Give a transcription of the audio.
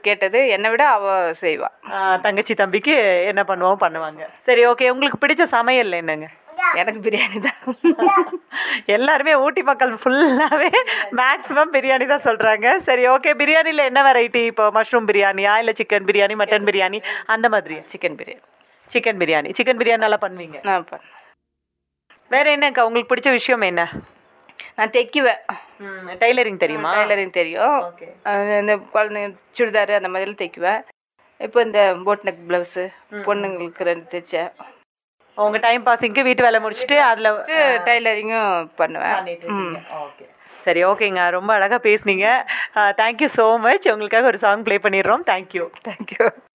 கேட்டது என்னை விட அவ செய்வா ஆ, தங்கச்சி தம்பிக்கு என்ன பண்ணுவோம் பண்ணுவாங்க சரி ஓகே உங்களுக்கு பிடிச்ச சமையல் என்னங்க எனக்கு பிரியாணி தான் எல்லாருமே ஊட்டி மக்கள் ஃபுல்லாவே மேக்ஸிமம் பிரியாணி தான் சொல்றாங்க சரி ஓகே பிரியாணில என்ன வெரைட்டி இப்போ மஷ்ரூம் பிரியாணியா இல்ல சிக்கன் பிரியாணி மட்டன் பிரியாணி அந்த மாதிரி chicken biryani chicken biryani chicken biryani நல்லா பண்ணுவீங்க நான் பண்ண வேற என்னக்கா உங்களுக்கு பிடிச்ச விஷயம் என்ன நான் தைக்குவேன் டைலரிங் தெரியுமா டைலரிங் தெரியும் Okay. அஹ் இந்த குழந்தைங்க சுடிதார் அந்த மாதிரிலாம் தைக்குவேன் இப்போ இந்த போட் நெக் ப்ளவுஸு பொண்ணுங்களுக்கு ரெண்டு தைச்சேன் உங்க டைம் பாசிங்க்கு வீட்டு வேலை முடிச்சுட்டு அதுல டைலரிங்கும் பண்ணுவேன் பண்ணிட்டு இருக்கீங்க. Okay. சரி ஓகேங்க ரொம்ப அழகா பேசுனீங்க தேங்க்யூ ஸோ மச் உங்களுக்காக ஒரு சாங் ப்ளே பண்ணிடுறோம் தேங்க்யூ தேங்க்யூ